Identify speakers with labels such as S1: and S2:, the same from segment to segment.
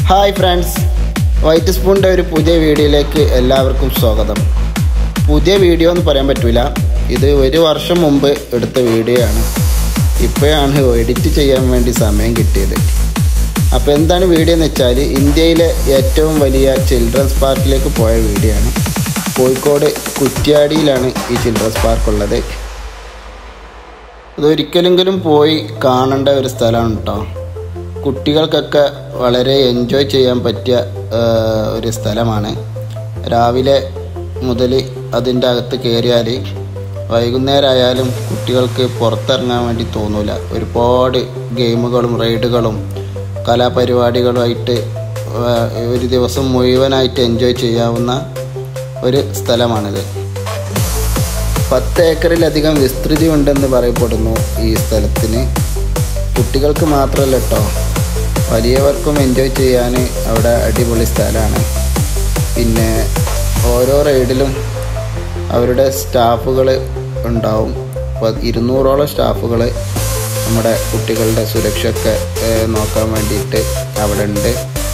S1: Hi friends white സ്പൂണിൻ്റെ ഒരു പുതിയ വീഡിയോയിലേക്ക് എല്ലാവർക്കും സ്വാഗതം പുതിയ വീഡിയോ എന്ന് പറയാൻ പറ്റില്ല ഇത് ഒരു വർഷം മുമ്പ് എടുത്ത വീഡിയോ ആണ് ഇപ്പോഴാണ് എഡിറ്റ് ചെയ്യാൻ വേണ്ടി സമയം കിട്ടിയത് അപ്പോൾ എന്താണ് വീഡിയോ എന്ന് വെച്ചാൽ ഇന്ത്യയിലെ ഏറ്റവും വലിയ ചിൽഡ്രൻസ് പാർക്കിലേക്ക് പോയ വീഡിയോ ആണ് കോഴിക്കോട് കുറ്റ്യാടിയിലാണ് ഈ ചിൽഡ്രൻസ് പാർക്ക് ഉള്ളത് അതൊരിക്കലെങ്കിലും പോയി കാണേണ്ട ഒരു സ്ഥലമാണ് കേട്ടോ കുട്ടികൾക്കൊക്കെ വളരെ എൻജോയ് ചെയ്യാൻ പറ്റിയ ആ, ഒരു സ്ഥലമാണ് രാവിലെ മുതൽ അതിൻ്റെ അകത്ത് കയറിയാൽ വൈകുന്നേരമായാലും കുട്ടികൾക്ക് പുറത്തിറങ്ങാൻ വേണ്ടി തോന്നൂല ഒരുപാട് ഗെയിമുകളും റൈഡുകളും കലാപരിപാടികളുമായിട്ട് ആ, ഒരു ദിവസം മുഴുവനായിട്ട് എൻജോയ് ചെയ്യാവുന്ന ഒരു സ്ഥലമാണിത് പത്ത് ഏക്കറിലധികം വിസ്തൃതി ഉണ്ടെന്ന് പറയപ്പെടുന്നു ഈ സ്ഥലത്തിന് കുട്ടികൾക്ക് മാത്രമല്ല കേട്ടോ വലിയവർക്കും എൻജോയ് ചെയ്യാൻ അവിടെ അടിപൊളി സ്ഥലമാണ് പിന്നെ ഓരോ റൈഡിലും അവരുടെ സ്റ്റാഫുകൾ ഉണ്ടാവും അപ്പോൾ ഇരുന്നൂറോളം സ്റ്റാഫുകൾ നമ്മുടെ കുട്ടികളുടെ സുരക്ഷയൊക്കെ ഏഹ്, നോക്കാൻ വേണ്ടിയിട്ട് അവിടെ ഉണ്ട്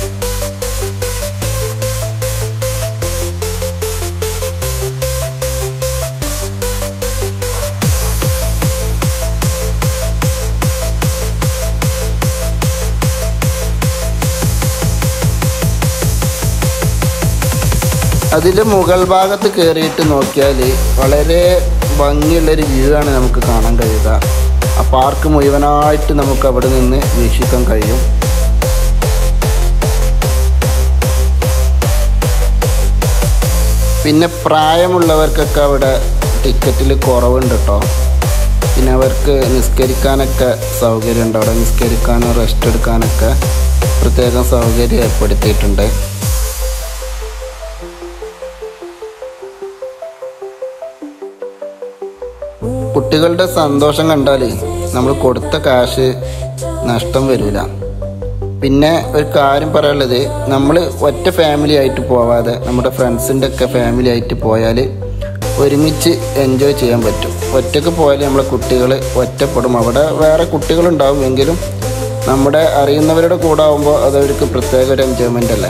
S1: അതിൻ്റെ മുകൾ ഭാഗത്ത് കയറിയിട്ട് നോക്കിയാൽ വളരെ ഭംഗിയുള്ളൊരു വ്യൂ ആണ് നമുക്ക് കാണാൻ കഴിയുക ആ പാർക്ക് മുഴുവനായിട്ട് നമുക്ക് അവിടെ നിന്ന് വീക്ഷിക്കാൻ കഴിയും പിന്നെ പ്രായമുള്ളവർക്കൊക്കെ അവിടെ ടിക്കറ്റിൽ കുറവുണ്ട് കേട്ടോ പിന്നെ അവർക്ക് നിസ്കരിക്കാനൊക്കെ സൗകര്യമുണ്ട് അവിടെ നിസ്കരിക്കാനും റെസ്റ്റ് എടുക്കാനൊക്കെ പ്രത്യേകം സൗകര്യം ഏർപ്പെടുത്തിയിട്ടുണ്ട് കുട്ടികളുടെ സന്തോഷം കണ്ടാൽ നമ്മൾ കൊടുത്ത കാശ് നഷ്ടം വരില്ല പിന്നെ ഒരു കാര്യം പറയാനുള്ളത് നമ്മൾ ഒറ്റ ഫാമിലി ആയിട്ട് പോവാതെ നമ്മുടെ ഫ്രണ്ട്സിൻ്റെ ഒക്കെ ഫാമിലി ആയിട്ട് പോയാൽ ഒരുമിച്ച് എൻജോയ് ചെയ്യാൻ പറ്റും ഒറ്റയ്ക്ക് പോയാൽ നമ്മളെ കുട്ടികൾ ഒറ്റപ്പെടും അവിടെ വേറെ കുട്ടികളുണ്ടാവും എങ്കിലും നമ്മുടെ അറിയുന്നവരുടെ കൂടെ ആകുമ്പോൾ അതവർക്ക് പ്രത്യേക ഒരു എൻജോയ്മെൻ്റ് അല്ലേ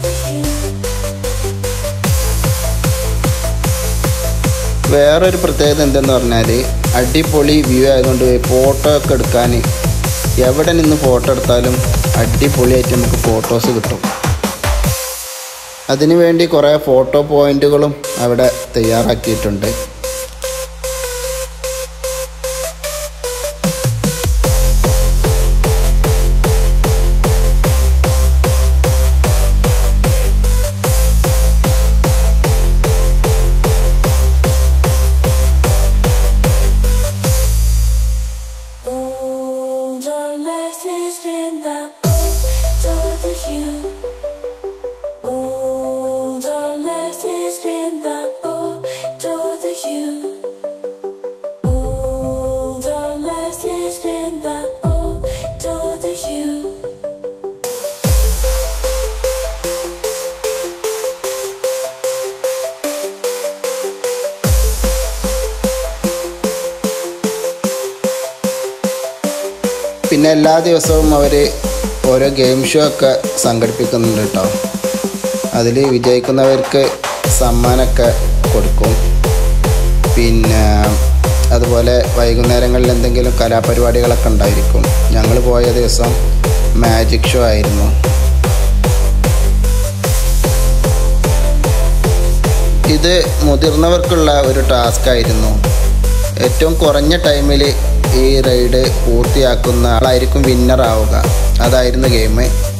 S1: വേറൊരു പ്രത്യേകത എന്തെന്ന് പറഞ്ഞാൽ അടിപൊളി വ്യൂ ആയതുകൊണ്ട് ഫോട്ടോ ഒക്കെ എടുക്കാൻ എവിടെ നിന്ന് ഫോട്ടോ എടുത്താലും അടിപൊളിയായിട്ട് നമുക്ക് ഫോട്ടോസ് കിട്ടും അതിനുവേണ്ടി കുറേ ഫോട്ടോ പോയിന്റുകളും അവിടെ തയ്യാറാക്കിയിട്ടുണ്ട്
S2: All the message in the book to the you. All the message in the book to the you. All the message in the book to the you.
S1: പിന്നെ എല്ലാ ദിവസവും അവർ ഓരോ ഗെയിം ഷോ ഒക്കെ സംഘടിപ്പിക്കുന്നുണ്ട് കേട്ടോ അതിൽ വിജയിക്കുന്നവർക്ക് സമ്മാനമൊക്കെ കൊടുക്കും പിന്നെ അതുപോലെ വൈകുന്നേരങ്ങളിൽ എന്തെങ്കിലും കലാപരിപാടികളൊക്കെ ഉണ്ടായിരിക്കും ഞങ്ങൾ പോയ ദിവസം മാജിക് ഷോ ആയിരുന്നു ഇത് മുതിർന്നവർക്കുള്ള ഒരു ടാസ്ക് ആയിരുന്നു ഏറ്റവും കുറഞ്ഞ ടൈമിൽ ഈ റൈഡ് പൂർത്തിയാക്കുന്ന ആളായിരിക്കും വിന്നർ ആവുക അതായിരുന്നു game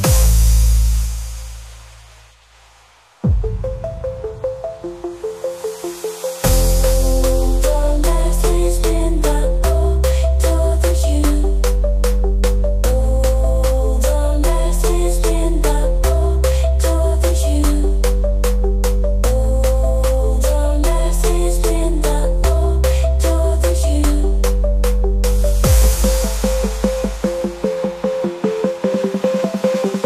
S2: The message in the book to the you. All the message in the book to the you. All the message in the book to the you.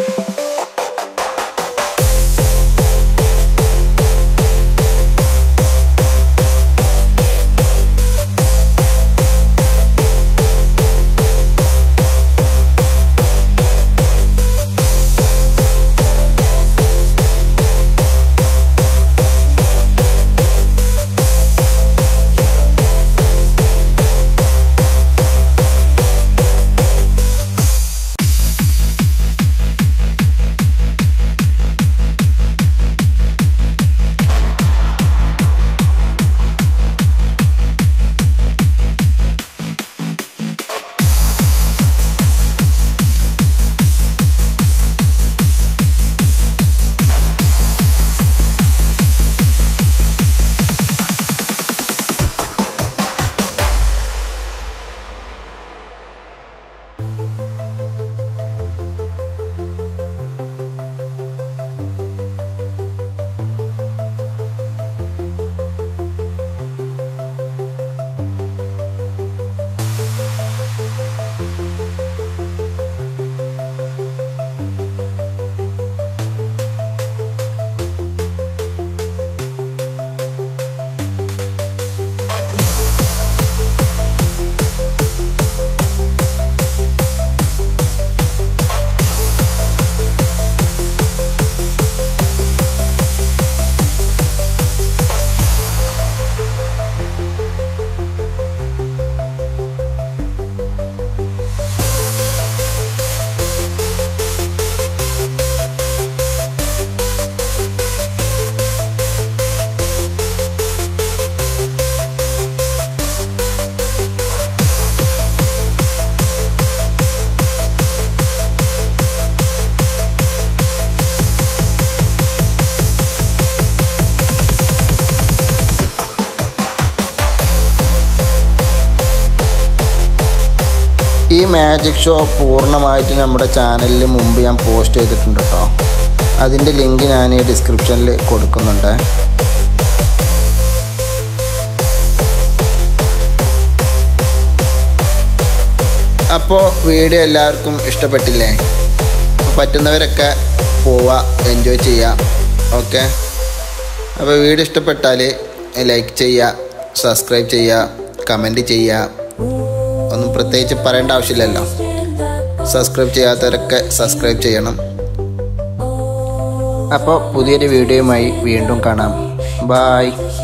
S1: Magic show പൂർണ്ണമായിട്ട് നമ്മുടെ ചാനലിൽ മുമ്പ് ഞാൻ post ചെയ്തിട്ടുണ്ട് കേട്ടോ അതിൻ്റെ ലിങ്ക് ഞാൻ ഈ ഡിസ്ക്രിപ്ഷനിൽ കൊടുക്കുന്നുണ്ട് അപ്പോൾ വീഡിയോ എല്ലാവർക്കും ഇഷ്ടപ്പെട്ടില്ലേ അപ്പോൾ പറ്റുന്നവരൊക്കെ പോവുക എൻജോയ് ചെയ്യുക ഓക്കെ അപ്പോൾ വീഡിയോ ഇഷ്ടപ്പെട്ടാൽ ലൈക്ക് ചെയ്യുക സബ്സ്ക്രൈബ് ചെയ്യുക കമൻറ്റ് ചെയ്യുക ഒന്നും പ്രത്യേകിച്ച് പറയേണ്ട ആവശ്യമില്ലല്ലോ സബ്സ്ക്രൈബ് ചെയ്യാത്തവരൊക്കെ സബ്സ്ക്രൈബ് ചെയ്യണം അപ്പോൾ പുതിയൊരു വീഡിയോയുമായി വീണ്ടും കാണാം ബായ്